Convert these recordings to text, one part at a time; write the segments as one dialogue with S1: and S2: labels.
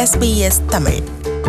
S1: SBS Tamil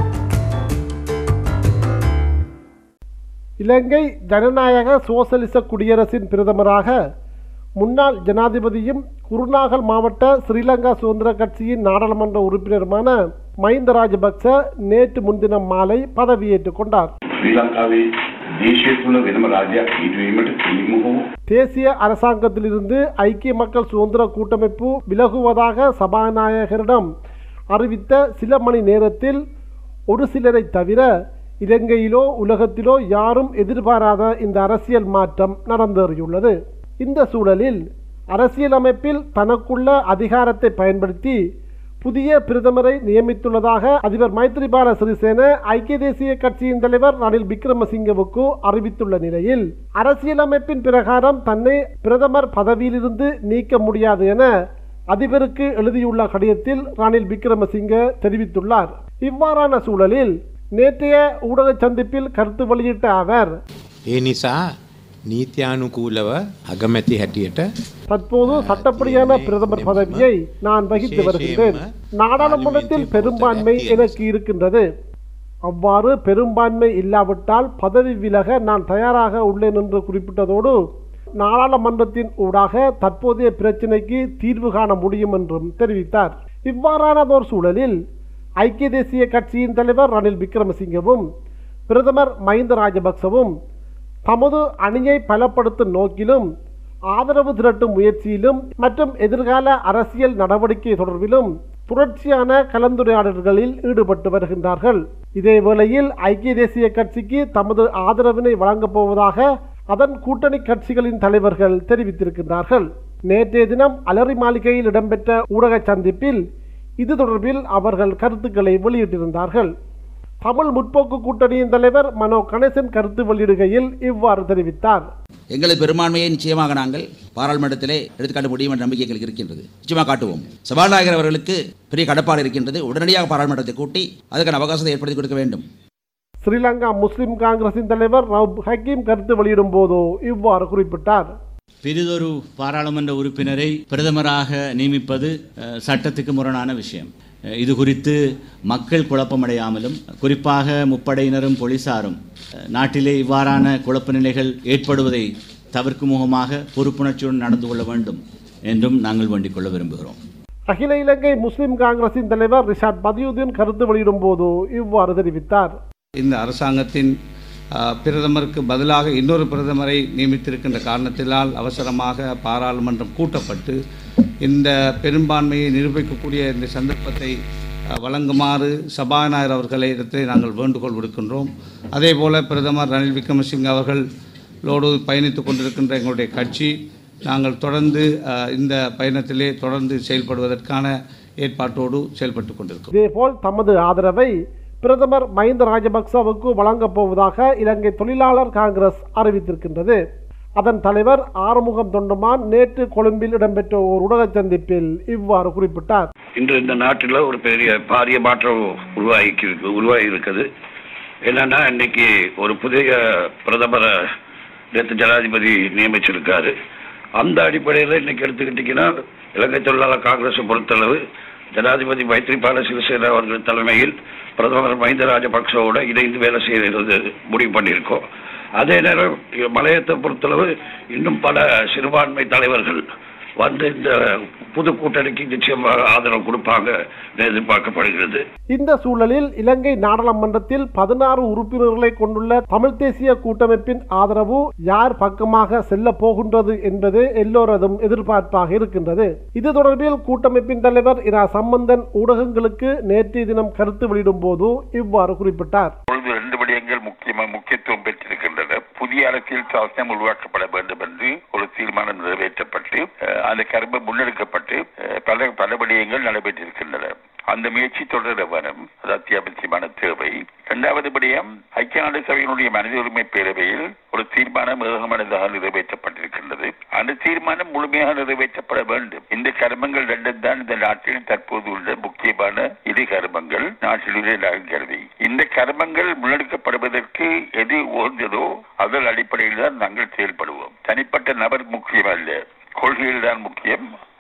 S2: இலங்கை ஜனநாயக சோசலிச குடியரசின் பிரதமராக முன்னாள் ஜனாதிபதியும் குருநாகல் மாவட்ட ஸ்ரீலங்கா சுதந்திர கட்சியின் நாடாளுமன்ற உறுப்பினருமான மஹிந்த ராஜபக்ச நேற்று முன்தினம் மாலை பதவியேற்றுக் கொண்டார்
S3: ශ්‍රී ලංකාවේ දේශය තුළ වෙනම රාජයක් ඊටවීමට කිරීම හෝ
S2: தேசிய அரசாங்கத்திலிருந்து ஐக்கிய மக்கள் சுதந்திர கூட்டமைப்பு விலகுவதாக சபாநாயகரிடம் அறிவித்த சில மணி நேரத்தில் ஒரு சிலரை தவிர இலங்கையிலோ உலகத்திலோ யாரும் எதிர்பாராத இந்த அரசியல் மாற்றம் நடந்தேறியுள்ளது இந்த சூழலில் அரசியலமைப்பில் தனக்குள்ள அதிகாரத்தை பயன்படுத்தி புதிய பிரதமரை நியமித்துள்ளதாக அதிபர் மைத்ரிபால சிறிசேன ஐக்கிய தேசிய கட்சியின் தலைவர் ரணில் விக்ரமசிங்கவுக்கு அறிவித்துள்ள நிலையில் அரசியலமைப்பின் பிரகாரம் தன்னை பிரதமர் பதவியிலிருந்து நீக்க முடியாது என அதிபருக்கு எழுதியுள்ள கடிதத்தில் ரணில் விக்ரமசிங்க தெரிவித்துள்ளார் இவ்வாறான சூழலில் நேற்றைய ஊடக சந்திப்பில் கருத்து வெளியிட்ட அவர்
S4: ඒ නිසා නීත්‍යානුකූලව අගමැති හැටියට
S2: தற்போது சட்டப்படியான பிரதமர் பதவியை நான் வகித்து வருகின்றேன் நாடாளுமன்றத்தில் பெரும்பான்மை எனக்கு இருக்கின்றது அவ்வாறு பெரும்பான்மை இல்லாவிட்டால் பதவி விலக நான் தயாராக உள்ளேன் என்று குறிப்பிட்டதோடு நாடாளுமன்றத்தின் ஊடாக தற்போதைய பிரச்சினைக்கு தீர்வு காண முடியும் என்றும் தெரிவித்தார் இவ்வாறானதோர் சூழலில் ஐக்கிய தேசிய கட்சியின் தலைவர் ரணில் விக்ரமசிங்கவும் பிரதமர் மஹிந்த ராஜபக்சவும் தமது அணியை பலப்படுத்தும் நோக்கிலும் ஆதரவு திரட்டும் முயற்சியிலும் மற்றும் எதிர்கால அரசியல் நடவடிக்கை தொடர்பிலும் தொடர்ச்சியான கலந்துரையாடல்களில் ஈடுபட்டு வருகின்றார்கள் இதே வேளையில் ஐக்கிய தேசிய கட்சிக்கு தமது ஆதரவினை வழங்கப் போவதாக அதன் கூட்டணி கட்சிகளின் தலைவர்கள் தெரிவித்திருக்கின்றார்கள் நேற்றைய தினம் அலரி மாளிகையில் இடம்பெற்ற ஊடக சந்திப்பில் இது தொடர்பில் அவர்கள் கருத்துக்களை வெளியிட்டிருந்தார்கள் தமிழ் முற்போக்கு கூட்டணியின் தலைவர் மனோ கணேசன் கருத்து வெளியிடுகையில் இவ்வாறு தெரிவித்தார்
S5: எங்களது பெரும்பான்மையை நிச்சயமாக நாங்கள் பாராளுமன்றத்திலே எடுத்துக்காட்ட முடியும் என்ற நம்பிக்கை எங்களுக்கு இருக்கின்றது நிச்சயமாக காட்டுவோம் சபாநாயகர் அவர்களுக்கு பெரிய கடப்பாடு இருக்கின்றது உடனடியாக பாராளுமன்றத்தை கூட்டி அதுக்கான அவகாசத்தை ஏற்படுத்தி கொடுக்க வேண்டும்
S2: ஸ்ரீலங்கா முஸ்லிம் காங்கிரசின் தலைவர் ரவுப் ஹக்கீம் கருத்து வெளியிடும் போதோ இவ்வாறு குறிப்பிட்டார்
S6: பெரிதொரு பாராளுமன்ற உறுப்பினரை பிரதமராக நியமிப்பது அஹ், சட்டத்துக்கு முரணான விஷயம் அஹ், இது குறித்து மக்கள் குழப்பமடையாமலும் குறிப்பாக முப்படையினரும் போலீசாரும் அஹ், நாட்டிலே இவ்வாறான குழப்ப நிலைகள் ஏற்படுவதை தவிர்க்கும் முகமாக பொறுப்புணர்ச்சியுடன் நடந்து கொள்ள வேண்டும் என்றும் நாங்கள் வேண்டிக் கொள்ள விரும்புகிறோம்
S2: அகில இலங்கை முஸ்லிம் காங்கிரசின் தலைவர் ரிஷாட் பதியுதீன் கருத்து வெளியிடும் போது இவ்வாறு தெரிவித்தார்
S7: இந்த அரசாங்கத்தின் ஆ, பிரதமருக்கு பதிலாக இன்னொரு பிரதமரை நியமித்திருக்கின்ற காரணத்தினால் அவசரமாக பாராளுமன்றம் கூட்டப்பட்டு இந்த பெரும்பான்மையை நிரூபிக்கக்கூடிய இந்த சந்தர்ப்பத்தை ஆ, வழங்குமாறு சபாநாயகர் அவர்களை இடத்தில் நாங்கள் வேண்டுகோள் விடுக்கின்றோம் அதே போல பிரதமர் ரணில் விக்ரமசிங்க அவர்களோடு பயணித்து கொண்டிருக்கின்ற எங்களுடைய கட்சி நாங்கள் தொடர்ந்து ஆ, இந்த பயணத்திலே தொடர்ந்து செயல்படுவதற்கான ஏற்பாட்டோடு செயல்பட்டு கொண்டிருக்கிறோம்
S2: இதேபோல் தமது ஆதரவை பிரதமர் மஹிந்த ராஜபக்சவுக்கு வழங்கப் போவதாக இலங்கை தொழிலாளர் காங்கிரஸ் அறிவித்திருக்கின்றது அதன் தலைவர் ஆறுமுகம் தொண்டுமான் நேற்று கொழும்பில் இடம்பெற்ற ஒரு ஊடக சந்திப்பில் இவ்வாறு குறிப்பிட்டார்
S3: இன்று இந்த நாட்டில் ஒரு பெரிய பாரிய மாற்றம் உருவாகி உருவாகி இருக்குது என்னன்னா இன்னைக்கு ஒரு புதிய பிரதமரை நேற்று ஜனாதிபதி நியமிச்சிருக்காரு அந்த அடிப்படையில் இன்னைக்கு எடுத்துக்கிட்டிங்கன்னா இலங்கை தொழிலாளர் காங்கிரஸை பொறுத்தளவு ஜனாதிபதி மைத்ரிபால சிறிசேனா அவர்கள் தலைமையில் பிரதமர் மஹிந்த ராஜபக்சவோட இணைந்து வேலை செய்யறது முடிவு பண்ணியிருக்கோம் அதே நேரம் மலையத்தை பொறுத்தளவு இன்னும் பல சிறுபான்மை தலைவர்கள் வந்து இந்த புது கூட்டணிக்கு நிச்சயமாக ஆதரவு கொடுப்பாங்க எதிர்பார்க்கப்படுகிறது
S2: இந்த சூழலில் இலங்கை நாடாளுமன்றத்தில் பதினாறு உறுப்பினர்களை கொண்டுள்ள தமிழ் தேசிய கூட்டமைப்பின் ஆதரவு யார் பக்கமாக செல்ல போகின்றது என்பது எல்லோரதும் எதிர்பார்ப்பாக இருக்கின்றது இது தொடர்பில் கூட்டமைப்பின் தலைவர் இரா சம்பந்தன் ஊடகங்களுக்கு நேற்றைய தினம் கருத்து வெளியிடும் போது இவ்வாறு குறிப்பிட்டார்
S8: இப்பொழுது ரெண்டு விடயங்கள் முக்கியமாக முக்கியத்துவம் பெற்றிருக்கின்றன புதிய அரசியல் சாசனம் உருவாக்கப்பட வேண்டும் என்று ஒரு தீர்மானம் நிறைவேற்றப்பட்டு அஹ், அந்த கரும்பு முன்னெடுக்கப்பட்டு அஹ், பல பல விடயங்கள் நடைபெற்றிருக்கின்றன அந்த முயற்சி தொடர வேணும் அது அத்தியாவசியமான தேவை இரண்டாவது விடயம் ஐக்கிய நாடு சபையினுடைய மனித உரிமை பேரவையில் ஒரு தீர்மானம் ஏகமனதாக நிறைவேற்றப்பட்டிருக்கின்றது அந்த தீர்மானம் முழுமையாக நிறைவேற்றப்பட வேண்டும் இந்த கர்மங்கள் ரெண்டும் தான் இந்த நாட்டில் தற்போது உள்ள முக்கியமான இரு கர்மங்கள் நாட்டிலுள்ள நான் கருதி இந்த கர்மங்கள் முன்னெடுக்கப்படுவதற்கு எது உகந்ததோ அதன் அடிப்படையில் தான் நாங்கள் செயல்படுவோம் தனிப்பட்ட நபர் முக்கியம் அல்ல கொள்கைகள் தான் முக்கியம்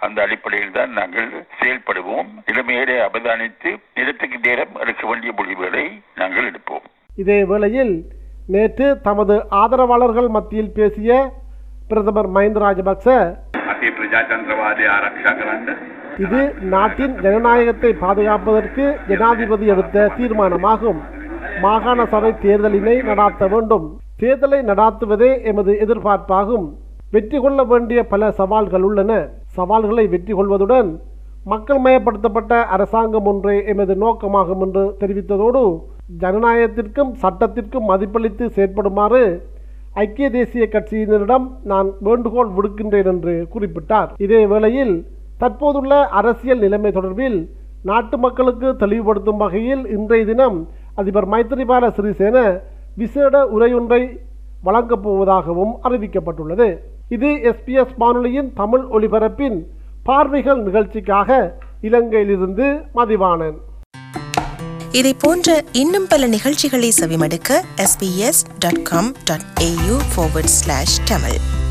S8: அந்த அடிப்படையில் தான் நாங்கள் செயல்படுவோம் நிலைமையை அவதானித்து நேரத்துக்கு நேரம் எடுக்க வேண்டிய முடிவுகளை நாங்கள் எடுப்போம்
S2: இதே வேளையில் நேற்று தமது ஆதரவாளர்கள் மத்தியில் பேசிய பிரதமர் மஹிந்த ராஜபக்ச
S8: අපේ ප්‍රජාතන්ත්‍රවාදය ආරක්ෂා කරන්න
S2: இது நாட்டின் ஜனநாயகத்தை பாதுகாப்பதற்கு ஜனாதிபதி எடுத்த தீர்மானமாகும் மாகாண சபை தேர்தலினை நடாத்த வேண்டும் தேர்தலை நடாத்துவதே எமது எதிர்பார்ப்பாகும் வெற்றி கொள்ள வேண்டிய பல சவால்கள் உள்ளன சவால்களை வெற்றி கொள்வதுடன் மக்கள் மயப்படுத்தப்பட்ட அரசாங்கம் ஒன்றே எமது நோக்கமாகும் என்று தெரிவித்ததோடு ஜனநாயகத்திற்கும் சட்டத்திற்கும் மதிப்பளித்து செயற்படுமாறு ஐக்கிய தேசிய கட்சியினரிடம் நான் வேண்டுகோள் விடுக்கின்றேன் என்று குறிப்பிட்டார் இதே வேளையில் தற்போதுள்ள அரசியல் நிலைமை தொடர்பில் நாட்டு மக்களுக்கு தெளிவுபடுத்தும் வகையில் இன்றைய தினம் அதிபர் மைத்திரிபால சிறிசேன விசேட உரையொன்றை வழங்கப் போவதாகவும் அறிவிக்கப்பட்டுள்ளது இது எஸ்பிஎஸ் வானொலியின் தமிழ் ஒலிபரப்பின் பார்வைகள் நிகழ்ச்சிக்காக இலங்கையிலிருந்து மதிவாணன்
S1: இதை போன்ற இன்னும் பல நிகழ்ச்சிகளை செவிமடுக்க sbs.com.au forward slash tamil